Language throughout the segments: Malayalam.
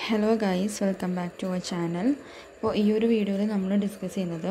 Hello guys welcome back to our channel അപ്പോൾ ഈ ഒരു വീഡിയോയിൽ നമ്മൾ ഡിസ്കസ് ചെയ്യുന്നത്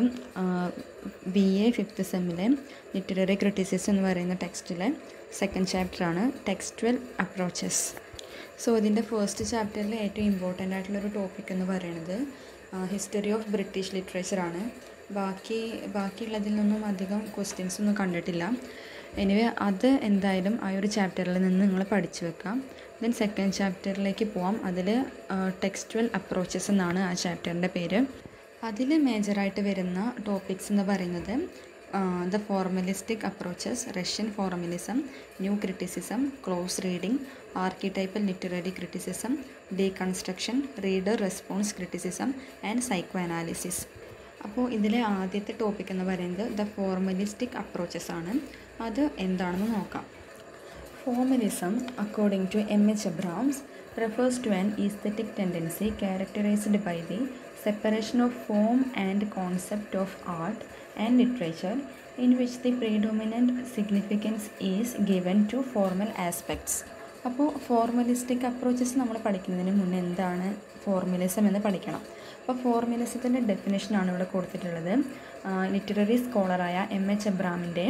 ബി എ ഫിഫ്ത്ത് സെമ്മിലെ ലിറ്റററി ക്രിറ്റിസിസം എന്ന് പറയുന്ന ടെക്സ്റ്റിലെ സെക്കൻഡ് ചാപ്റ്ററാണ് ടെക്സ്റ്റുവൽ അപ്രോച്ചസ് സോ ഇതിൻ്റെ ഫസ്റ്റ് ചാപ്റ്ററിൽ ഏറ്റവും ഇമ്പോർട്ടൻ്റ് ആയിട്ടുള്ളൊരു ടോപ്പിക് എന്ന് പറയുന്നത് ഹിസ്റ്ററി ഓഫ് ബ്രിട്ടീഷ് ലിറ്ററേച്ചറാണ് ബാക്കി ബാക്കിയുള്ളതിൽ നിന്നും അധികം ക്വസ്റ്റ്യൻസ് ഒന്നും കണ്ടിട്ടില്ല എനിവേ അത് എന്തായാലും ആ ഒരു ചാപ്റ്ററിൽ നിന്ന് നിങ്ങൾ പഠിച്ചു വെക്കാം ദെൻ സെക്കൻഡ് ചാപ്റ്ററിലേക്ക് പോവാം അതിൽ ടെക്സ്റ്റുവൽ അപ്രോച്ചസ് എന്നാണ് ആ ചാപ്റ്ററിൻ്റെ പേര് അതിൽ മേജറായിട്ട് വരുന്ന ടോപ്പിക്സ് എന്ന് പറയുന്നത് the formalistic approaches Russian formalism new criticism close reading archetypal literary criticism deconstruction reader response criticism and psychoanalysis അപ്പോൾ ഇതിലെ ആദ്യത്തെ ടോപ്പിക് എന്ന് പറയുന്നത് ദ ഫോർമലിസ്റ്റിക് അപ്രോച്ചസ് ആണ് അത് എന്താണെന്ന് നോക്കാം Formalism, according to M.H. Abrams, refers to an aesthetic tendency characterized by the separation of form and concept of art and literature, in which the predominant significance is given to formal aspects. അപ്പോൾ ഫോർമലിസ്റ്റിക് അപ്രോച്ചസ് നമ്മൾ പഠിക്കുന്നതിന് മുന്നേ എന്താണ് ഫോർമലിസം എന്ന് പഠിക്കണം അപ്പോൾ ഫോർമലിസത്തിൻ്റെ ഡെഫിനേഷനാണ് ഇവിടെ കൊടുത്തിട്ടുള്ളത് ലിറ്റററി സ്കോളറായ എം എച്ച് എബ്രാമിൻ്റെ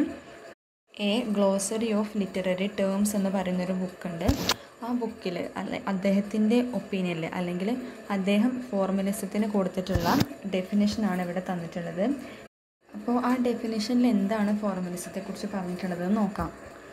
a glossary of literary terms എന്ന് പറയുന്നൊരു ബുക്കുണ്ട് ആ ബുക്കിൽ അല്ലെ അദ്ദേഹത്തിൻ്റെ ഒപ്പീനിയനിൽ അല്ലെങ്കിൽ അദ്ദേഹം ഫോർമലിസത്തിന് കൊടുത്തിട്ടുള്ള ഡെഫിനേഷനാണ് ഇവിടെ തന്നിട്ടുള്ളത് അപ്പോൾ ആ ഡെഫിനേഷനിൽ എന്താണ് ഫോർമലിസത്തെക്കുറിച്ച് പറഞ്ഞിട്ടുള്ളത് നോക്കാം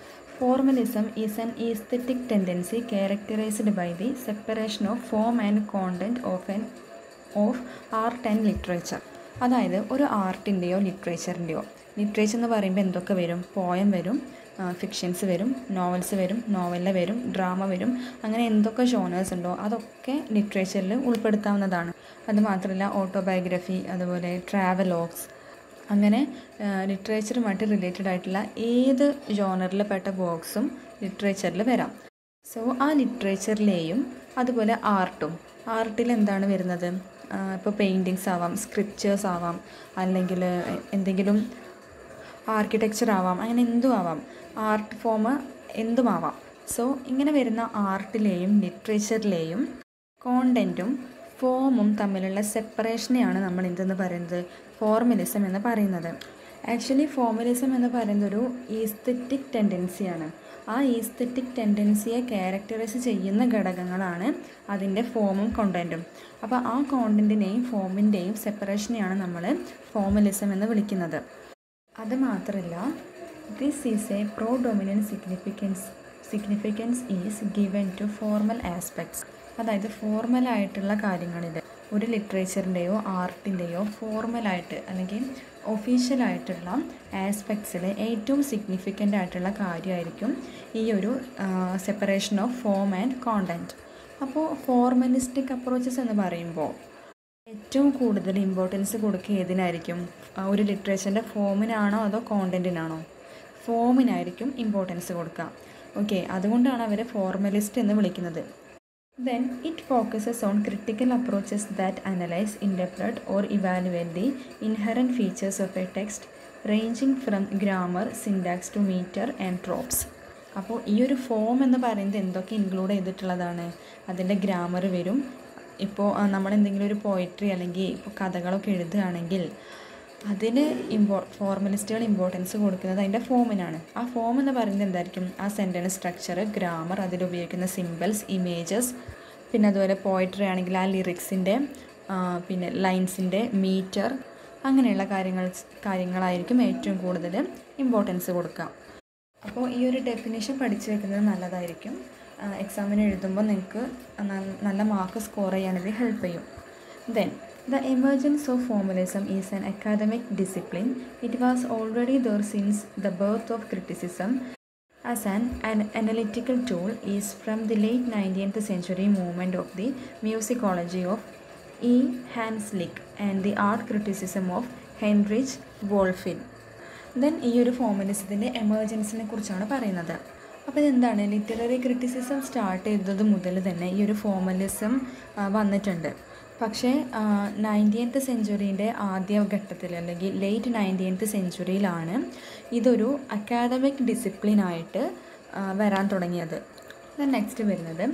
formalism is an aesthetic tendency characterised by the separation of form and content of an of art and literature അതായത് ഒരു ആർട്ടിൻ്റെയോ ലിറ്ററേച്ചറിൻ്റെയോ ലിറ്ററേച്ചർ എന്ന് പറയുമ്പോൾ എന്തൊക്കെ വരും പോയം വരും ഫിക്ഷൻസ് വരും നോവൽസ് വരും നോവല വരും ഡ്രാമ വരും അങ്ങനെ എന്തൊക്കെ ജോണേഴ്സ് ഉണ്ടോ അതൊക്കെ ലിറ്ററേച്ചറിൽ ഉൾപ്പെടുത്താവുന്നതാണ് അത് മാത്രമല്ല ഓട്ടോബയോഗ്രഫി അതുപോലെ ട്രാവലോഗ്സ് അങ്ങനെ ലിറ്ററേച്ചറുമായിട്ട് റിലേറ്റഡ് ആയിട്ടുള്ള ഏത് ജോണറിൽ പെട്ട ബോക്സും ലിറ്ററേച്ചറിൽ വരാം സോ ആ ലിറ്ററേച്ചറിലെയും അതുപോലെ ആർട്ടും ആർട്ടിൽ എന്താണ് വരുന്നത് ഇപ്പോൾ പെയിൻറ്റിങ്സ് ആവാം സ്ക്രിപ്റ്റേഴ്സ് ആവാം അല്ലെങ്കിൽ എന്തെങ്കിലും ആർക്കിടെക്ചർ ആവാം അങ്ങനെ എന്തും ആവാം ആർട്ട് ഫോം എന്തുമാവാം സോ ഇങ്ങനെ വരുന്ന ആർട്ടിലെയും ലിറ്ററേച്ചറിലെയും കോണ്ടൻറ്റും ഫോമും തമ്മിലുള്ള സെപ്പറേഷനെയാണ് നമ്മൾ എന്തെന്ന് പറയുന്നത് ഫോർമലിസം എന്ന് പറയുന്നത് ആക്ച്വലി ഫോർമലിസം എന്ന് പറയുന്നത് ഒരു ഈസ്തറ്റിക് ടെൻഡൻസിയാണ് ആ ഈസ്തറ്റിക് ടെൻഡൻസിയെ ക്യാരക്ടറൈസ് ചെയ്യുന്ന ഘടകങ്ങളാണ് അതിൻ്റെ ഫോമും കോണ്ടൻറ്റും അപ്പോൾ ആ കോണ്ടൻറ്റിനെയും ഫോമിൻ്റെയും സെപ്പറേഷനെയാണ് നമ്മൾ ഫോർമലിസം എന്ന് വിളിക്കുന്നത് അത് മാത്രമല്ല this is a predominant significance significance is given to formal aspects അതായത് ഫോർമലായിട്ടുള്ള കാര്യങ്ങളിൽ ഒരു ലിറ്ററേച്ചറിൻ്റെയോ ആർട്ടിൻ്റെയോ ഫോർമലായിട്ട് അല്ലെങ്കിൽ ഒഫീഷ്യലായിട്ടുള്ള ആസ്പെക്ട്സിൽ ഏറ്റവും സിഗ്നിഫിക്കൻ്റ് ആയിട്ടുള്ള കാര്യമായിരിക്കും ഈ ഒരു separation of form and content അപ്പോൾ ഫോർമലിസ്റ്റിക് അപ്രോച്ചസ് എന്ന് പറയുമ്പോൾ ഏറ്റവും കൂടുതൽ ഇമ്പോർട്ടൻസ് കൊടുക്കുക ഏതിനായിരിക്കും ഒരു ലിറ്ററേച്ചറിൻ്റെ ഫോമിനാണോ അതോ കോണ്ടൻറ്റിനാണോ ഫോമിനായിരിക്കും ഇമ്പോർട്ടൻസ് കൊടുക്കുക ഓക്കെ അതുകൊണ്ടാണ് അവരെ ഫോർമലിസ്റ്റ് എന്ന് വിളിക്കുന്നത് then it focuses on critical approaches that analyse interpret or evaluate the inherent features of a text ranging from grammar syntax to metre and tropes അപ്പോൾ ഈ ഒരു ഫോം എന്ന് പറയുന്നത് എന്തൊക്കെ ഇൻക്ലൂഡ് ചെയ്തിട്ടുള്ളതാണ് അതിൻ്റെ ഗ്രാമർ വരും ഇപ്പോൾ നമ്മൾ എന്തെങ്കിലും ഒരു പോയിട്രി അല്ലെങ്കിൽ ഇപ്പോൾ കഥകളൊക്കെ എഴുതുകയാണെങ്കിൽ അതിന് ഇമ്പോ ഫോർമലിസ്റ്റുകൾ ഇമ്പോർട്ടൻസ് കൊടുക്കുന്നത് അതിൻ്റെ ഫോമിനാണ് ആ ഫോം എന്ന് പറയുന്നത് എന്തായിരിക്കും ആ സെൻറ്റൻസ് സ്ട്രക്ചർ ഗ്രാമർ അതിലുപയോഗിക്കുന്ന സിമ്പിൾസ് ഇമേജസ് പിന്നെ അതുപോലെ പോയിട്രി ആണെങ്കിൽ ആ ലിറിക്സിൻ്റെ പിന്നെ ലൈൻസിൻ്റെ മീറ്റർ അങ്ങനെയുള്ള കാര്യങ്ങൾ കാര്യങ്ങളായിരിക്കും ഏറ്റവും കൂടുതൽ ഇമ്പോർട്ടൻസ് കൊടുക്കുക അപ്പോൾ ഈ ഒരു ഡെഫിനേഷൻ പഠിച്ചു വെക്കുന്നത് നല്ലതായിരിക്കും എക്സാമിന് എഴുതുമ്പോൾ നിങ്ങൾക്ക് നല്ല മാർക്ക് സ്കോർ ചെയ്യാൻ ഇത് ഹെൽപ്പ് ചെയ്യും then the emergence of formalism is an academic discipline it was already there since the birth of criticism as an an analytical tool is from the late 19th century movement of the musicology of E. Hanslick and the art criticism of Heinrich Wolfin. Then ഈ ഒരു ഫോർമലിസത്തിൻ്റെ എമർജൻസിനെ കുറിച്ചാണ് പറയുന്നത് അപ്പോൾ ഇതെന്താണ് ലിറ്റററി ക്രിറ്റിസിസം സ്റ്റാർട്ട് ചെയ്തത് മുതൽ തന്നെ ഈ ഒരു ഫോർമലിസം വന്നിട്ടുണ്ട് പക്ഷേ നയൻറ്റീൻത്ത് സെഞ്ച്വറീൻ്റെ ആദ്യ ഘട്ടത്തിൽ അല്ലെങ്കിൽ ലേറ്റ് നയൻറ്റീൻത്ത് സെഞ്ച്വറിയിലാണ് ഇതൊരു അക്കാദമിക് ഡിസിപ്ലിനായിട്ട് വരാൻ തുടങ്ങിയത് നെക്സ്റ്റ് വരുന്നത്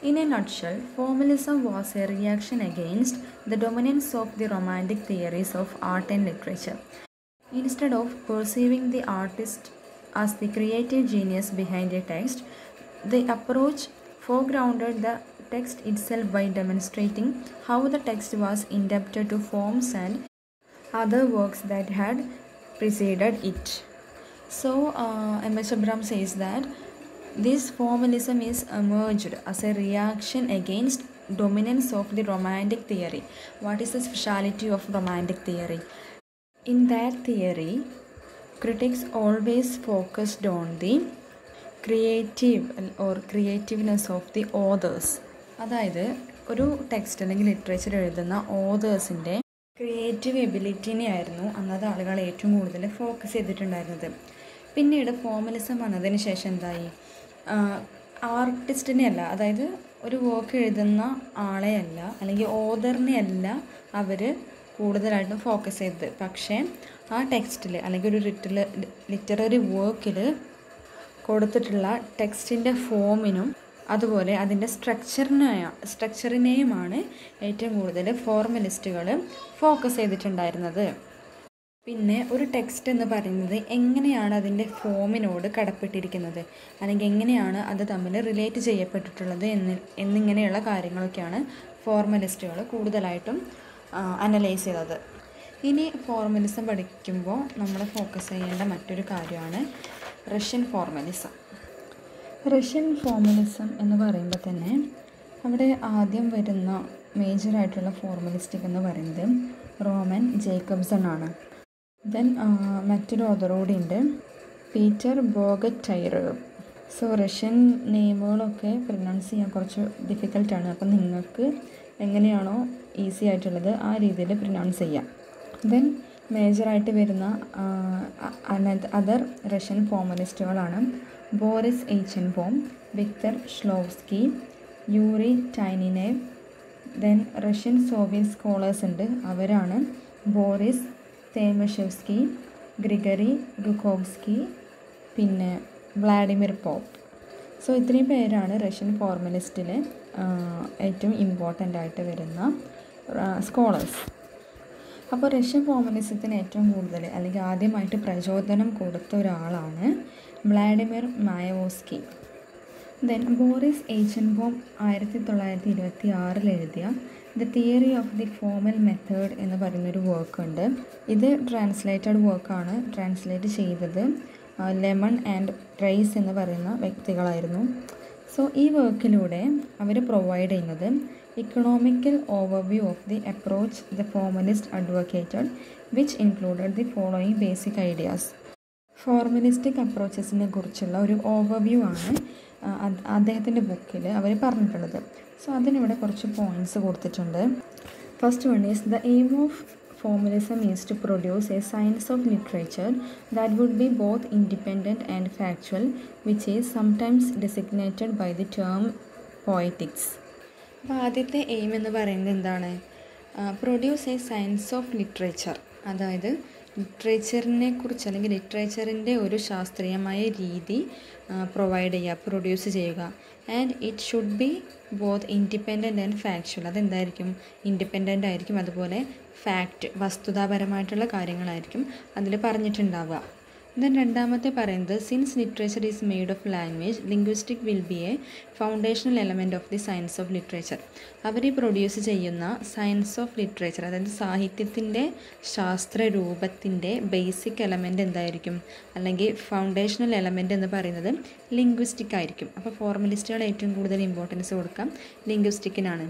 In a nutshell, formalism was a reaction against the dominance of the romantic theories of art and literature. Instead of perceiving the artist as the creative genius behind a text, the approach foregrounded the text itself by demonstrating how the text was indebted to forms and other works that had preceded it. So, uh, M.S. Abram says that this formalism is emerged as a reaction against dominance of the romantic theory. What is the speciality of romantic theory? In that theory, critics always focused on the creative or creativeness of the authors അതായത് ഒരു ടെക്സ്റ്റ് അല്ലെങ്കിൽ ലിറ്ററേച്ചർ എഴുതുന്ന ഓതേഴ്സിൻ്റെ ക്രിയേറ്റീവ് എബിലിറ്റിനെ ആയിരുന്നു അന്നത്തെ ആളുകൾ ഏറ്റവും കൂടുതൽ ഫോക്കസ് ചെയ്തിട്ടുണ്ടായിരുന്നത് പിന്നീട് ഫോമലിസം വന്നതിന് ശേഷം എന്തായി ആർട്ടിസ്റ്റിനെ അല്ല അതായത് ഒരു വർക്ക് എഴുതുന്ന ആളെ അല്ല അല്ലെങ്കിൽ ഓതറിനെ അല്ല അവർ കൂടുതലായിട്ടും ഫോക്കസ് ചെയ്തത് പക്ഷേ ആ ടെക്സ്റ്റിൽ അല്ലെങ്കിൽ ഒരു ലിറ്ററ ലിറ്റററി വർക്കിൽ കൊടുത്തിട്ടുള്ള ടെക്സ്റ്റിൻ്റെ ഫോമിനും അതുപോലെ അതിൻ്റെ സ്ട്രക്ചറിനെ സ്ട്രക്ചറിനെയുമാണ് ഏറ്റവും കൂടുതൽ ഫോർമലിസ്റ്റുകൾ ഫോക്കസ് ചെയ്തിട്ടുണ്ടായിരുന്നത് പിന്നെ ഒരു ടെക്സ്റ്റ് എന്ന് പറയുന്നത് എങ്ങനെയാണ് അതിൻ്റെ ഫോമിനോട് കടപ്പെട്ടിരിക്കുന്നത് അല്ലെങ്കിൽ എങ്ങനെയാണ് അത് തമ്മിൽ റിലേറ്റ് ചെയ്യപ്പെട്ടിട്ടുള്ളത് എന്ന് എന്നിങ്ങനെയുള്ള കാര്യങ്ങളൊക്കെയാണ് ഫോർമലിസ്റ്റുകൾ കൂടുതലായിട്ടും അനലൈസ് ചെയ്തത് ഇനി ഫോർമലിസം പഠിക്കുമ്പോൾ നമ്മൾ ഫോക്കസ് ചെയ്യേണ്ട മറ്റൊരു കാര്യമാണ് റഷ്യൻ ഫോർമലിസം റഷ്യൻ ഫോർമലിസം എന്ന് പറയുമ്പോൾ തന്നെ അവിടെ ആദ്യം വരുന്ന മേജറായിട്ടുള്ള ഫോർമലിസ്റ്റിക് എന്ന് പറയുന്നത് റോമൻ ജേക്കബ്സൺ ആണ് ദെൻ മറ്റൊരു ഓതർ കൂടി ഉണ്ട് പീറ്റർ ബോഗറ്റൈർ സോ റഷ്യൻ നെയിമുകളൊക്കെ പ്രൊനൗൺസ് ചെയ്യാൻ കുറച്ച് ഡിഫിക്കൽട്ടാണ് അപ്പം നിങ്ങൾക്ക് എങ്ങനെയാണോ ഈസി ആയിട്ടുള്ളത് ആ രീതിയിൽ പ്രൊനൗൺസ് ചെയ്യാം ദെൻ മേജറായിട്ട് വരുന്ന അതർ റഷ്യൻ ഫോമലിസ്റ്റുകളാണ് Boris Eichenbaum Viktor Shklovsky Yuri Tynyanov then Russian Soviet scholars ഉണ്ട് അവരാണ് ബോറിസ് തേമഷെവ്സ്കി ഗ്രിഗറി റുക്കോവ്സ്കി പിന്നെ വ്ളാഡിമിർ പോപ്പ് സോ ഇത്രയും പേരാണ് റഷ്യൻ ഫോർമലിസ്റ്റിൽ ഏറ്റവും ഇമ്പോർട്ടൻ്റ് ആയിട്ട് വരുന്ന സ്കോളേഴ്സ് അപ്പോൾ റഷ്യൻ ഫോമലിസത്തിന് ഏറ്റവും കൂടുതൽ അല്ലെങ്കിൽ ആദ്യമായിട്ട് പ്രചോദനം കൊടുത്ത ഒരാളാണ് Vladimir Mayakovsky then Boris Eichenbaum ആയിരത്തി തൊള്ളായിരത്തി ഇരുപത്തി ആറിൽ എഴുതിയ the theory of the formal method എന്ന് പറയുന്നൊരു വർക്ക് ഉണ്ട് ഇത് ട്രാൻസ്ലേറ്റഡ് വർക്കാണ് ട്രാൻസ്ലേറ്റ് ചെയ്തത് ലെമൺ ആൻഡ് റൈസ് എന്ന് പറയുന്ന വ്യക്തികളായിരുന്നു സോ ഈ വർക്കിലൂടെ അവർ പ്രൊവൈഡ് ചെയ്യുന്നത് economical overview of the approach the formalist advocated which included the following basic ideas formalistic അപ്രോച്ചസിനെ കുറിച്ചുള്ള ഒരു ഓവർവ്യൂ ആണ് അദ്ദേഹത്തിൻ്റെ ബുക്കിൽ അവർ പറഞ്ഞിട്ടുള്ളത് സോ അതിനിവിടെ കുറച്ച് പോയിൻറ്റ്സ് കൊടുത്തിട്ടുണ്ട് first one is the aim of formalism is to produce a science of literature that would be both independent and factual, which is sometimes designated by the term poetics. അപ്പോൾ ആദ്യത്തെ എയിം എന്ന് പറയുന്നത് എന്താണ് produce a science of literature അതായത് ലിറ്ററേച്ചറിനെ കുറിച്ച് അല്ലെങ്കിൽ ലിറ്ററേച്ചറിൻ്റെ ഒരു ശാസ്ത്രീയമായ രീതി പ്രൊവൈഡ് ചെയ്യുക പ്രൊഡ്യൂസ് ചെയ്യുക and it should be both independent and factual അതെന്തായിരിക്കും ഇൻഡിപെൻഡൻ്റ് ആയിരിക്കും അതുപോലെ ഫാക്റ്റ് വസ്തുതാപരമായിട്ടുള്ള കാര്യങ്ങളായിരിക്കും അതിൽ പറഞ്ഞിട്ടുണ്ടാവുക ദെൻ രണ്ടാമത്തെ പറയുന്നത് since literature is made of language linguistic will be a foundational element of the science of literature അവർ പ്രൊഡ്യൂസ് ചെയ്യുന്ന സയൻസ് ഓഫ് ലിറ്ററേച്ചർ അതായത് സാഹിത്യത്തിൻ്റെ ശാസ്ത്ര രൂപത്തിൻ്റെ ബേസിക് എലമെൻ്റ് എന്തായിരിക്കും അല്ലെങ്കിൽ ഫൗണ്ടേഷണൽ എലമെൻ്റ് എന്ന് പറയുന്നത് ലിംഗ്വിസ്റ്റിക് ആയിരിക്കും അപ്പോൾ ഫോർമലിസ്റ്റുകൾ ഏറ്റവും കൂടുതൽ ഇമ്പോർട്ടൻസ് കൊടുക്കാം ലിംഗ്വിസ്റ്റിക്കിനാണ്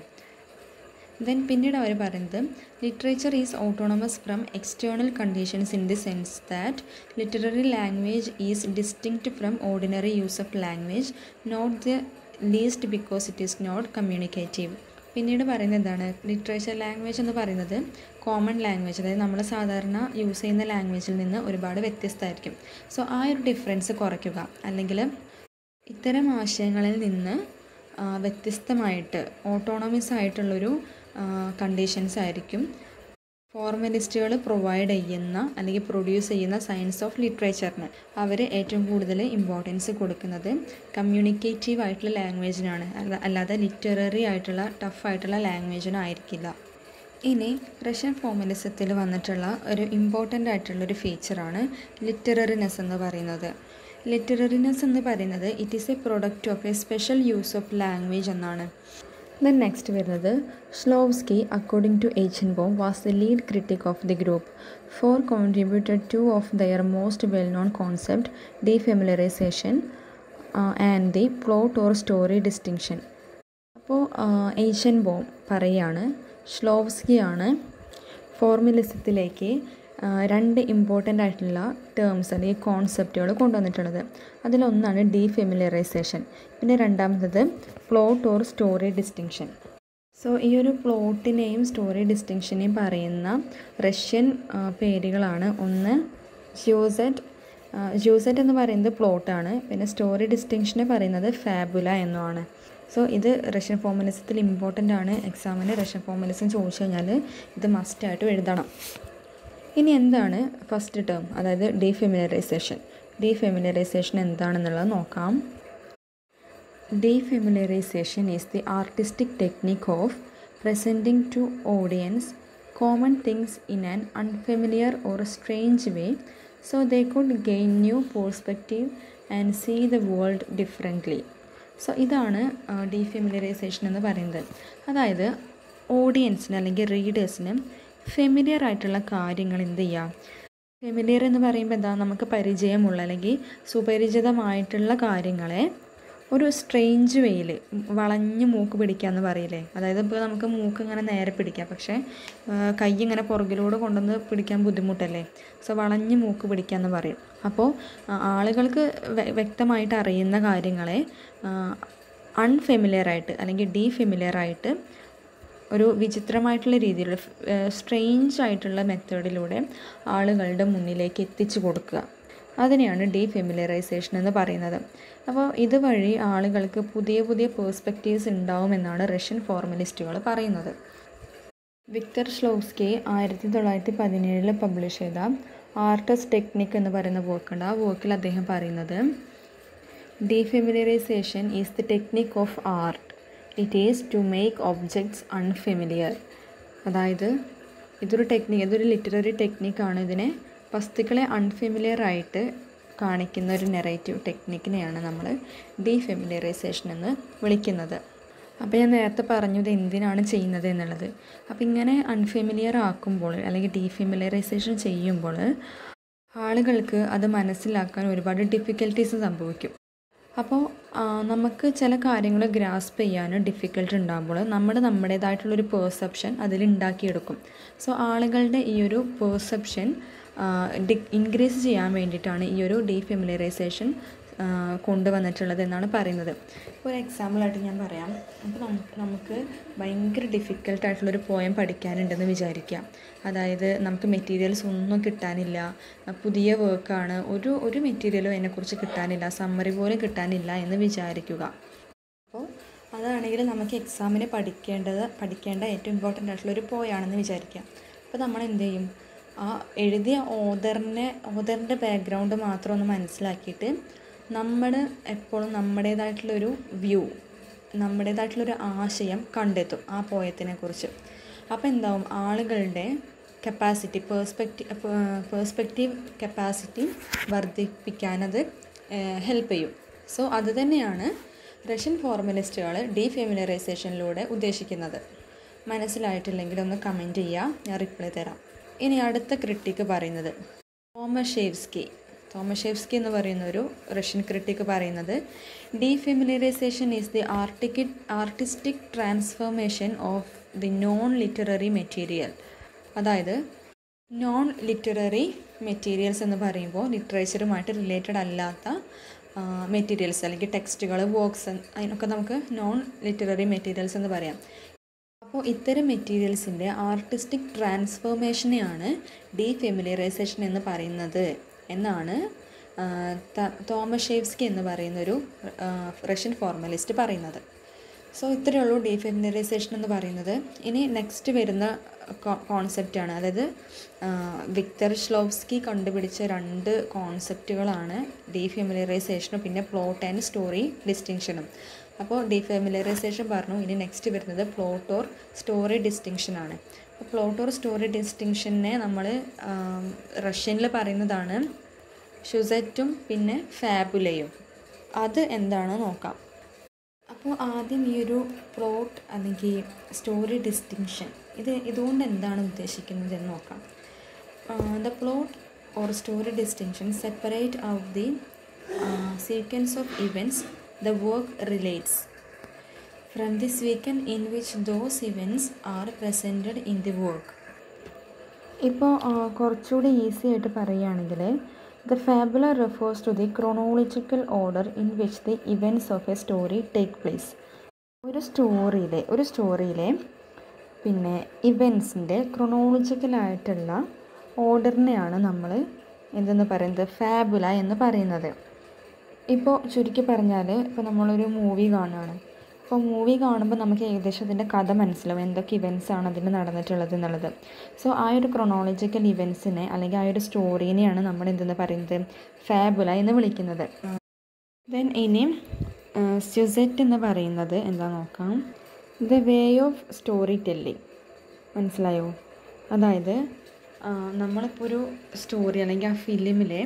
ദെൻ പിന്നീട് അവർ പറയുന്നത് literature is autonomous from external conditions in the sense that literary language is distinct from ordinary use of language not the least because it is not communicative പിന്നീട് പറയുന്നത് എന്താണ് ലിറ്ററേച്ചർ ലാംഗ്വേജ് എന്ന് പറയുന്നത് കോമൺ ലാംഗ്വേജ് അതായത് നമ്മൾ സാധാരണ യൂസ് ചെയ്യുന്ന ലാംഗ്വേജിൽ നിന്ന് ഒരുപാട് വ്യത്യസ്തമായിരിക്കും സോ ആ ഒരു ഡിഫറൻസ് കുറയ്ക്കുക അല്ലെങ്കിൽ ഇത്തരം ആശയങ്ങളിൽ നിന്ന് വ്യത്യസ്തമായിട്ട് ഓട്ടോണമസ് ആയിട്ടുള്ളൊരു കണ്ടീഷൻസ് ആയിരിക്കും ഫോർമലിസ്റ്റുകൾ പ്രൊവൈഡ് ചെയ്യുന്ന അല്ലെങ്കിൽ പ്രൊഡ്യൂസ് ചെയ്യുന്ന സയൻസ് ഓഫ് ലിറ്ററേച്ചറിന് അവർ ഏറ്റവും കൂടുതൽ ഇമ്പോർട്ടൻസ് കൊടുക്കുന്നത് കമ്മ്യൂണിക്കേറ്റീവ് ആയിട്ടുള്ള ലാംഗ്വേജിനാണ് അല്ല- അല്ലാതെ ലിറ്റററി ആയിട്ടുള്ള ടഫ് ആയിട്ടുള്ള ലാംഗ്വേജിനായിരിക്കില്ല ഇനി റഷ്യൻ ഫോമലിസത്തിൽ വന്നിട്ടുള്ള ഒരു ഇമ്പോർട്ടൻ്റ് ആയിട്ടുള്ള ഒരു ഫീച്ചറാണ് ലിറ്റററിനെസ് എന്ന് പറയുന്നത് ലിറ്റററിനെസ് എന്ന് പറയുന്നത് it is a product of a special use of language എന്നാണ് ദെൻ നെക്സ്റ്റ് വരുന്നത് Shklovsky according to Eichenbaum was the lead critic of the group for contributed to of their most well known concept defamiliarization and the plot or story distinction അപ്പോൾ ഏഷ്യൻ ബോം പറയാണ് ഷ്ലോവ്സ്കിയാണ് ഫോർമുലിസത്തിലേക്ക് ആ, രണ്ട് ഇമ്പോർട്ടൻ്റ് ആയിട്ടുള്ള ടേംസ് അല്ലെങ്കിൽ കോൺസെപ്റ്റുകൾ കൊണ്ടുവന്നിട്ടുള്ളത് അതിലൊന്നാണ് ഡീഫെമിലറൈസേഷൻ പിന്നെ രണ്ടാമത്തത് plot or story distinction so ഈ ഒരു പ്ലോട്ടിനെയും സ്റ്റോറി ഡിസ്റ്റിങ്ഷനെയും പറയുന്ന റഷ്യൻ ആ, പേരുകളാണ് ഒന്ന് ജ്യൂസെറ്റ് ജ്യൂസെറ്റ് എന്ന് പറയുന്നത് പ്ലോട്ടാണ് പിന്നെ സ്റ്റോറി ഡിസ്റ്റിങ്ഷന് പറയുന്നത് ഫാബുല എന്നുമാണ് സോ ഇത് റഷ്യൻ ഫോമലിസത്തിൽ ഇമ്പോർട്ടൻ്റ് ആണ് എക്സാമിന് റഷ്യൻ ഫോമലിസം ചോദിച്ചു കഴിഞ്ഞാൽ ഇത് മസ്റ്റായിട്ടും എഴുതണം ഇനി എന്താണ് ഫസ്റ്റ് ടേം അതായത് ഡീഫെമിലറൈസേഷൻ ഡീഫെമിലറൈസേഷൻ എന്താണെന്നുള്ളത് നോക്കാം Defamiliarization is the artistic technique of presenting to audience common things in an unfamiliar or strange way so they could gain new perspective and see the world differently. So ഇതാണ് ഡീഫെമിലറൈസേഷൻ എന്ന് പറയുന്നത് അതായത് ഓഡിയൻസിന് അല്ലെങ്കിൽ റീഡേഴ്സിന് ഫെമിലിയർ ആയിട്ടുള്ള കാര്യങ്ങൾ എന്ത് ചെയ്യാം ഫെമിലിയർ എന്ന് പറയുമ്പോൾ എന്താ നമുക്ക് പരിചയമുള്ള അല്ലെങ്കിൽ സുപരിചിതമായിട്ടുള്ള കാര്യങ്ങളെ ഒരു സ്ട്രേഞ്ച് വേയിൽ വളഞ്ഞ് മൂക്ക് പിടിക്കുക എന്ന് പറയില്ലേ അതായത് ഇപ്പോൾ നമുക്ക് മൂക്ക് ഇങ്ങനെ നേരെ പിടിക്കാം പക്ഷേ ആ, കൈ ഇങ്ങനെ പുറകിലൂടെ കൊണ്ടുവന്ന് പിടിക്കാൻ ബുദ്ധിമുട്ടല്ലേ സോ വളഞ്ഞ് മൂക്ക് പിടിക്കുക എന്ന് പറയും അപ്പോൾ ആ, ആളുകൾക്ക് വ്യ- വ്യക്തമായിട്ട് അറിയുന്ന കാര്യങ്ങളെ അൺഫെമിലിയർ ആയിട്ട് അല്ലെങ്കിൽ ഡീഫെമിലിയർ ആയിട്ട് ഒരു വിചിത്രമായിട്ടുള്ള രീതിയിലുള്ള സ്ട്രെയിഞ്ച് ആയിട്ടുള്ള മെത്തേഡിലൂടെ ആളുകളുടെ മുന്നിലേക്ക് എത്തിച്ചു കൊടുക്കുക അതിനെയാണ് ഡീഫെമിലറൈസേഷൻ എന്ന് പറയുന്നത് അപ്പോൾ ഇതുവഴി ആളുകൾക്ക് പുതിയ പുതിയ പേഴ്സ്പെക്റ്റീവ്സ് ഉണ്ടാവുമെന്നാണ് റഷ്യൻ ഫോർമലിസ്റ്റുകൾ പറയുന്നത് വിക്ടർ ഷ്ലോവ്സ്കി ആയിരത്തി തൊള്ളായിരത്തി പതിനേഴിൽ പബ്ലിഷ് ചെയ്ത ആർട്ടസ് ടെക്നിക് എന്ന് പറയുന്ന വർക്കുണ്ട് ആ വർക്കിൽ അദ്ദേഹം പറയുന്നത് defamiliarization is the technique of art it is to make objects unfamiliar അതായത് ഇതൊരു ടെക്നിക്ക് ഇതൊരു ലിറ്റററി ടെക്നിക്കാണ് ഇതിനെ വസ്തുക്കളെ അൺഫെമിലിയർ ആയിട്ട് കാണിക്കുന്ന ഒരു നെറേറ്റീവ് ടെക്നിക്കിനെയാണ് നമ്മൾ ഡീഫെമിലിയറൈസേഷൻ എന്ന് വിളിക്കുന്നത് അപ്പോൾ ഞാൻ നേരത്തെ പറഞ്ഞത് എന്തിനാണ് ചെയ്യുന്നത് എന്നുള്ളത് അപ്പോൾ ഇങ്ങനെ അൺഫെമിലിയർ ആക്കുമ്പോൾ അല്ലെങ്കിൽ ഡീഫെമിലിയറൈസേഷൻ ചെയ്യുമ്പോൾ ആളുകൾക്ക് അത് മനസ്സിലാക്കാൻ ഒരുപാട് ഡിഫിക്കൽട്ടീസ് സംഭവിക്കും അപ്പോൾ ആ, നമുക്ക് ചില കാര്യങ്ങൾ ഗ്രാസ്പ് ചെയ്യാൻ ഡിഫിക്കൽട്ട് ഉണ്ടാകുമ്പോൾ നമ്മൾ നമ്മുടേതായിട്ടുള്ളൊരു പേഴ്സെപ്ഷൻ അതിൽ ഉണ്ടാക്കിയെടുക്കും സോ ആളുകളുടെ ഈ ഒരു പേഴ്സെപ്ഷൻ ഡി ഇൻക്രീസ് ചെയ്യാൻ വേണ്ടിയിട്ടാണ് ഈ ഒരു ഡീഫെമിലറൈസേഷൻ കൊണ്ടുവന്നിട്ടുള്ളത് എന്നാണ് പറയുന്നത് ഒരു എക്സാമ്പിളായിട്ട് ഞാൻ പറയാം അപ്പോൾ നമുക്ക് നമുക്ക് ഭയങ്കര ഡിഫിക്കൽട്ടായിട്ടുള്ളൊരു പോയം പഠിക്കാനുണ്ടെന്ന് വിചാരിക്കാം അതായത് നമുക്ക് മെറ്റീരിയൽസ് ഒന്നും കിട്ടാനില്ല പുതിയ വർക്കാണ് ഒരു ഒരു മെറ്റീരിയലും അതിനെക്കുറിച്ച് കിട്ടാനില്ല സമ്മറി പോലും കിട്ടാനില്ല എന്ന് വിചാരിക്കുക അപ്പോൾ അതാണെങ്കിൽ നമുക്ക് എക്സാമിന് പഠിക്കേണ്ടത് പഠിക്കേണ്ട ഏറ്റവും ഇമ്പോർട്ടൻ്റ് ആയിട്ടുള്ള ഒരു പോയാണെന്ന് വിചാരിക്കാം അപ്പോൾ നമ്മൾ എന്ത് ചെയ്യും ആ എഴുതിയ ഓദറിനെ ഓദറിൻ്റെ ബാക്ക്ഗ്രൗണ്ട് മാത്രം ഒന്ന് മനസ്സിലാക്കിയിട്ട് നമ്മൾ എപ്പോഴും നമ്മുടേതായിട്ടുള്ളൊരു വ്യൂ നമ്മുടേതായിട്ടുള്ളൊരു ആശയം കണ്ടെത്തും ആ പോയത്തിനെ കുറിച്ച് അപ്പോൾ എന്താവും ആളുകളുടെ കപ്പാസിറ്റി പേഴ്സ്പെക്റ്റീവ് പേഴ്സ്പെക്റ്റീവ് കപ്പാസിറ്റി വർദ്ധിപ്പിക്കാനത് ഹെൽപ്പ് ചെയ്യും സോ അത് തന്നെയാണ് റഷ്യൻ ഫോർമലിസ്റ്റുകൾ ഡീഫെമിലറൈസേഷനിലൂടെ ഉദ്ദേശിക്കുന്നത് മനസ്സിലായിട്ടില്ലെങ്കിൽ ഒന്ന് കമൻറ്റ് ചെയ്യുക ഞാൻ റിപ്ലൈ തരാം ഇനി അടുത്ത ക്രിട്ടിക്ക് പറയുന്നത് തോമഷേവ്സ്കി തോമഷേവ്സ്കി എന്ന് പറയുന്ന ഒരു റഷ്യൻ ക്രിട്ടിക്ക് പറയുന്നത് defamiliarization is the artic artistic transformation of the non literary material അതായത് നോൺ ലിറ്റററി മെറ്റീരിയൽസ് എന്ന് പറയുമ്പോൾ ലിറ്ററേച്ചറുമായിട്ട് റിലേറ്റഡ് അല്ലാത്ത മെറ്റീരിയൽസ് അല്ലെങ്കിൽ ടെക്സ്റ്റുകൾ വർക്ക്സ് അതിനൊക്കെ നമുക്ക് നോൺ ലിറ്റററി മെറ്റീരിയൽസ് എന്ന് പറയാം അപ്പോൾ ഇത്തരം മെറ്റീരിയൽസിൻ്റെ ആർട്ടിസ്റ്റിക് ട്രാൻസ്ഫോർമേഷനെയാണ് ഡീഫെമിലറൈസേഷൻ എന്ന് പറയുന്നത് എന്നാണ് ആ, ത- തോമഷേവ്സ്കി എന്ന് പറയുന്നൊരു ആ, റഷ്യൻ ഫോർമലിസ്റ്റ് പറയുന്നത് സോ ഇത്രയേ ഉള്ളൂ ഡീഫെമിനറൈസേഷൻ എന്ന് പറയുന്നത് ഇനി നെക്സ്റ്റ് വരുന്ന കോൺസെപ്റ്റാണ് അതായത് വിക്ടർ ഷ്ലോവ്സ്കി കണ്ടുപിടിച്ച രണ്ട് കോൺസെപ്റ്റുകളാണ് ഡീഫെമിലറൈസേഷനും പിന്നെ പ്ലോട്ട് ആൻഡ് സ്റ്റോറി ഡിസ്റ്റിങ്ഷനും അപ്പോൾ ഡീഫെമിലറൈസേഷൻ പറഞ്ഞു ഇനി നെക്സ്റ്റ് വരുന്നത് പ്ലോട്ട് ഓർ സ്റ്റോറി ഡിസ്റ്റിങ്ഷൻ ആണ് അപ്പോൾ പ്ലോട്ട് ഓർ സ്റ്റോറി ഡിസ്റ്റിങ്ഷനെ നമ്മൾ റഷ്യനിൽ പറയുന്നതാണ് ഷുസറ്റും പിന്നെ ഫാബുലയും അത് എന്താണെന്ന് നോക്കാം അപ്പോൾ ആദ്യം ഈ ഒരു പ്ലോട്ട് അല്ലെങ്കിൽ സ്റ്റോറി ഡിസ്റ്റിങ്ഷൻ ഇത് ഇതുകൊണ്ട് എന്താണ് ഉദ്ദേശിക്കുന്നത് എന്ന് നോക്കാം the plot or story distinction separate out the sequence of events the work relates from the sequence in which those events are presented in the work ഇപ്പോൾ കുറച്ചുകൂടി ഈസി ആയിട്ട് പറയുകയാണെങ്കിൽ the fabula refers to the chronological order in which the events of a story take place ഒരു സ്റ്റോറിയിലെ ഒരു സ്റ്റോറിയിലെ പിന്നെ ഇവൻറ്റ്സിൻ്റെ ക്രൊണോളജിക്കലായിട്ടുള്ള ഓർഡറിനെയാണ് നമ്മൾ എന്തെന്ന് പറയുന്നത് ഫാബുല എന്ന് പറയുന്നത് ഇപ്പോൾ ചുരുക്കി പറഞ്ഞാൽ ഇപ്പോൾ നമ്മളൊരു മൂവി കാണുകയാണ് അപ്പോൾ മൂവി കാണുമ്പോൾ നമുക്ക് ഏകദേശം അതിൻ്റെ കഥ മനസ്സിലാവും എന്തൊക്കെ ഇവൻറ്റ്സ് ആണ് അതിൽ നടന്നിട്ടുള്ളത് എന്നുള്ളത് സോ ആ ഒരു ക്രൊണോളജിക്കൽ ഇവൻറ്റ്സിനെ അല്ലെങ്കിൽ ആ ഒരു സ്റ്റോറീനെയാണ് നമ്മൾ എന്തെന്ന് പറയുന്നത് ഫാബുല എന്ന് വിളിക്കുന്നത് ദെൻ ഇനി സ്യുസെറ്റ് എന്ന് പറയുന്നത് എന്താ നോക്കാം the way of story telling മനസ്സിലായോ അതായത് നമ്മളിപ്പോൾ ഒരു സ്റ്റോറി അല്ലെങ്കിൽ ആ ഫിലിമിലെ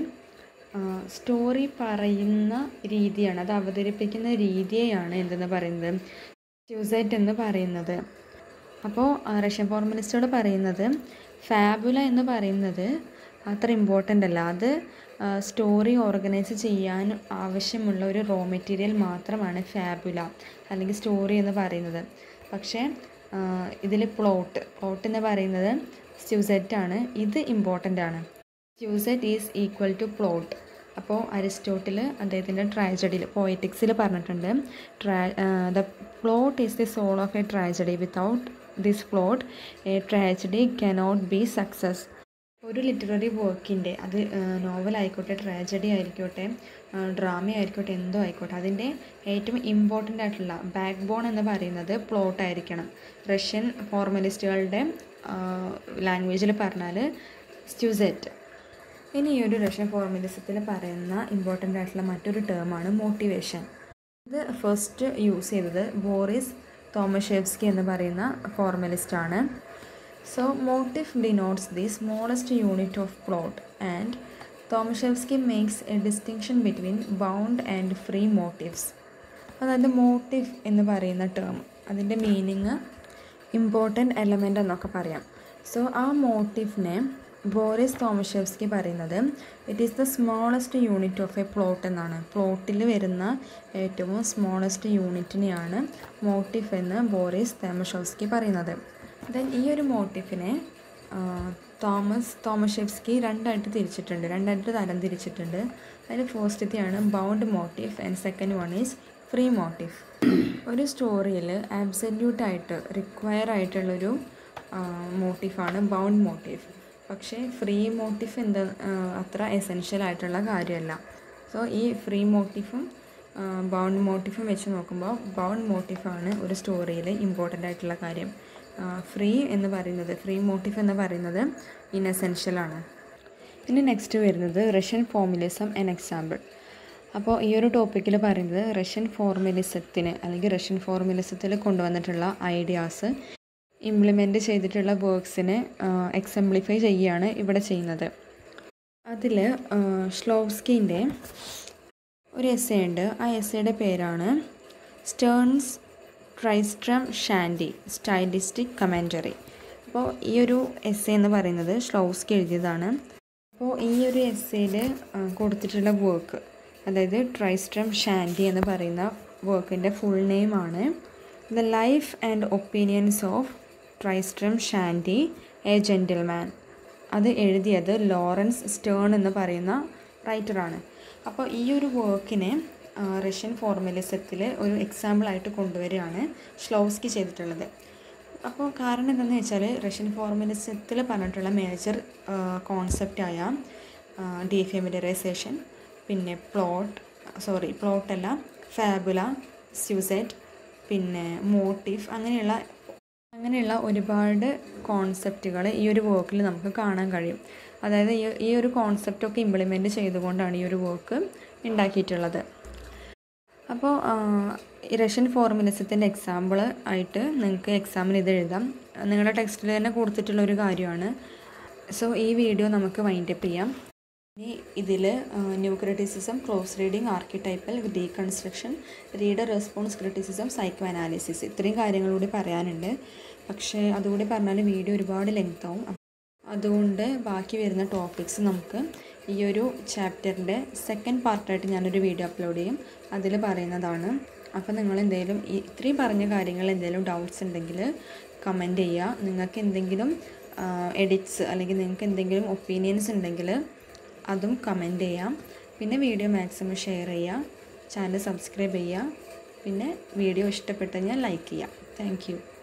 സ്റ്റോറി പറയുന്ന രീതിയാണ് അത് അവതരിപ്പിക്കുന്ന രീതിയെയാണ് എന്തെന്ന് പറയുന്നത് സ്യൂസൈറ്റ് എന്ന് പറയുന്നത് അപ്പോൾ റഷ്യൻ ഫോർമലിസ്റ്റോട് പറയുന്നത് ഫാബുല എന്ന് പറയുന്നത് അത്ര ഇമ്പോർട്ടൻ്റ് അല്ല അത് സ്റ്റോറി ഓർഗനൈസ് ചെയ്യാൻ ആവശ്യമുള്ള ഒരു റോ മെറ്റീരിയൽ മാത്രമാണ് ഫാബുല അല്ലെങ്കിൽ സ്റ്റോറി എന്ന് പറയുന്നത് പക്ഷേ ഇതിൽ പ്ലോട്ട് പ്ലോട്ട് എന്ന് പറയുന്നത് സ്യൂസെറ്റാണ് ഇത് ഇമ്പോർട്ടൻ്റ് ആണ് syuzhet is equal to plot അപ്പോൾ അരിസ്റ്റോട്ടിൽ അദ്ദേഹത്തിൻ്റെ ട്രാജഡിയിൽ പോയറ്റിക്സിൽ പറഞ്ഞിട്ടുണ്ട് ട്രാ the plot is the soul of a tragedy without this plot a tragedy cannot be success ഒരു ലിറ്റററി വർക്കിൻ്റെ അത് നോവൽ ആയിക്കോട്ടെ ട്രാജഡി ആയിക്കോട്ടെ ഡ്രാമ ആയിക്കോട്ടെ എന്തോ ആയിക്കോട്ടെ അതിൻ്റെ ഏറ്റവും ഇമ്പോർട്ടൻ്റ് ആയിട്ടുള്ള ബാക്ക് ബോൺ എന്ന് പറയുന്നത് പ്ലോട്ട് ആയിരിക്കണം റഷ്യൻ ഫോർമലിസ്റ്റുകളുടെ ലാംഗ്വേജിൽ പറഞ്ഞാൽ സ്റ്റുസെറ്റ് ഇനി ഈ ഒരു റഷ്യൻ ഫോർമലിസത്തിൽ പറയുന്ന ഇമ്പോർട്ടൻ്റ് ആയിട്ടുള്ള മറ്റൊരു ടേമാണ് മോട്ടിവേഷൻ ഇത് ഫസ്റ്റ് യൂസ് ചെയ്തത് ബോറിസ് തോമഷേവ്സ്കി എന്ന് പറയുന്ന ഫോർമലിസ്റ്റാണ് so motive denotes the smallest unit of plot and Tomashevsky makes a distinction between bound and free motives അതായത് മോട്ടീവ് എന്ന് പറയുന്ന ടേം അതിൻ്റെ മീനിങ് ഇമ്പോർട്ടൻ്റ് എലമെൻ്റ് എന്നൊക്കെ പറയാം സോ ആ മോട്ടീവിനെ ബോറിസ് തോമഷേവ്സ്കി പറയുന്നത് it is the smallest unit of a plot എന്നാണ് പ്ലോട്ടിൽ വരുന്ന ഏറ്റവും സ്മോളസ്റ്റ് യൂണിറ്റിനെയാണ് മോട്ടീഫ് എന്ന് ബോറിസ് തോമഷേവ്സ്കി പറയുന്നത് ദെൻ ഈ ഒരു മോട്ടീഫിനെ തോമസ് തോമഷേവ്സ്കി രണ്ടായിട്ട് തിരിച്ചിട്ടുണ്ട് രണ്ടായിട്ട് തരം തിരിച്ചിട്ടുണ്ട് അതിൽ ഫസ്റ്റത്തെയാണ് bound motif and second one is free motif ഒരു സ്റ്റോറിയിൽ ആബ്സല്യൂട്ടായിട്ട് റിക്വയർ ആയിട്ടുള്ളൊരു മോട്ടീഫാണ് ബൗണ്ട് മോട്ടീഫ് പക്ഷേ ഫ്രീ മോട്ടീഫ് എന്താ അത്ര എസെൻഷ്യൽ ആയിട്ടുള്ള കാര്യമല്ല സോ ഈ ഫ്രീ മോട്ടീഫും ബൗണ്ട് മോട്ടീഫും വെച്ച് നോക്കുമ്പോൾ ബൗണ്ട് മോട്ടീഫാണ് ഒരു സ്റ്റോറിയിൽ ഇമ്പോർട്ടൻ്റ് ആയിട്ടുള്ള കാര്യം ഫ്രീ എന്ന് പറയുന്നത് ഫ്രീ മോട്ടീഫ് എന്ന് പറയുന്നത് ഇൻഎസെൻഷ്യലാണ് ഇനി നെക്സ്റ്റ് വരുന്നത് റഷ്യൻ ഫോർമുലിസം എൻ എക്സാമ്പിൾ അപ്പോൾ ഈ ഒരു ടോപ്പിക്കിൽ പറയുന്നത് റഷ്യൻ ഫോർമുലിസത്തിന് അല്ലെങ്കിൽ റഷ്യൻ ഫോർമുലിസത്തിൽ കൊണ്ടുവന്നിട്ടുള്ള ഐഡിയാസ് ഇംപ്ലിമെൻറ്റ് ചെയ്തിട്ടുള്ള വർക്ക്സിനെ എക്സംപ്ലിഫൈ ചെയ്യുകയാണ് ഇവിടെ ചെയ്യുന്നത് അതിൽ ഷ്ലോവ്സ്കിൻ്റെ ഒരു എസ്സേ ഉണ്ട് ആ എസ്സേയുടെ പേരാണ് Sterne's Tristram Shandy stylistic commentary അപ്പോൾ ഈ ഒരു എസ്സേ എന്ന് പറയുന്നത് ഷ്ലോവ്സ്കി എഴുതിയതാണ് അപ്പോൾ ഈ ഒരു എസ്സേയിൽ കൊടുത്തിട്ടുള്ള വർക്ക് അതായത് ട്രൈസ്ട്രം ഷാൻഡി എന്ന് പറയുന്ന വർക്കിൻ്റെ ഫുൾ നെയിമാണ് the life and opinions of Tristram Shandy a gentleman അത് എഴുതിയത് ലോറൻസ് സ്റ്റേൺ എന്ന് പറയുന്ന റൈറ്ററാണ് അപ്പോൾ ഈ ഒരു വർക്കിനെ റഷ്യൻ ഫോർമലിസത്തിൽ ഒരു എക്സാമ്പിളായിട്ട് കൊണ്ടുവരികയാണ് ഷ്ലോവ്സ്കി ചെയ്തിട്ടുള്ളത് അപ്പോൾ കാരണം എന്താണെന്ന് വെച്ചാൽ റഷ്യൻ ഫോർമലിസത്തിൽ പറഞ്ഞിട്ടുള്ള മേജർ കോൺസെപ്റ്റായ ഡീഫെമിലറൈസേഷൻ പിന്നെ പ്ലോട്ട് സോറി പ്ലോട്ടല്ല ഫാബുല സ്യൂസെറ്റ് പിന്നെ മോട്ടീവ് അങ്ങനെയുള്ള അങ്ങനെയുള്ള ഒരുപാട് കോൺസെപ്റ്റുകൾ ഈ ഒരു വർക്കിൽ നമുക്ക് കാണാൻ കഴിയും അതായത് ഈ ഈ ഒരു കോൺസെപ്റ്റൊക്കെ ഇംപ്ലിമെൻറ്റ് ചെയ്തുകൊണ്ടാണ് ഈ ഒരു വർക്ക് ഉണ്ടാക്കിയിട്ടുള്ളത് അപ്പോൾ റഷ്യൻ ഫോർമുലിസത്തിൻ്റെ എക്സാമ്പിൾ ആയിട്ട് നിങ്ങൾക്ക് എക്സാമിന് ഇത് എഴുതാം നിങ്ങളുടെ ടെക്സ്റ്റിൽ തന്നെ കൊടുത്തിട്ടുള്ള ഒരു കാര്യമാണ് സോ ഈ വീഡിയോ നമുക്ക് വൈൻഡപ്പ് ചെയ്യാം ഇനി ഇതിൽ new criticism close reading archetypal deconstruction reader response criticism psychoanalysis ഇത്രയും കാര്യങ്ങൾ കൂടി പറയാനുണ്ട് പക്ഷേ അതുകൂടി പറഞ്ഞാൽ വീഡിയോ ഒരുപാട് ലെങ്ത് ആവും അതുകൊണ്ട് ബാക്കി വരുന്ന ടോപ്പിക്സ് നമുക്ക് ഈ ഒരു ചാപ്റ്ററിൻ്റെ സെക്കൻഡ് പാർട്ടായിട്ട് ഞാനൊരു വീഡിയോ അപ്ലോഡ് ചെയ്യും അതിൽ പറയുന്നതാണ് അപ്പോൾ നിങ്ങൾ എന്തെങ്കിലും ഈ ഇത്രയും പറഞ്ഞ കാര്യങ്ങൾ എന്തെങ്കിലും ഡൗട്ട്സ് ഉണ്ടെങ്കിൽ കമൻറ്റ് ചെയ്യുക നിങ്ങൾക്ക് എന്തെങ്കിലും എഡിറ്റ്സ് അല്ലെങ്കിൽ നിങ്ങൾക്ക് എന്തെങ്കിലും ഒപ്പീനിയൻസ് ഉണ്ടെങ്കിൽ അതും കമൻറ്റ് ചെയ്യാം പിന്നെ വീഡിയോ മാക്സിമം ഷെയർ ചെയ്യുക ചാനൽ സബ്സ്ക്രൈബ് ചെയ്യുക പിന്നെ വീഡിയോ ഇഷ്ടപ്പെട്ടു കഴിഞ്ഞാൽ ലൈക്ക് ചെയ്യുക താങ്ക്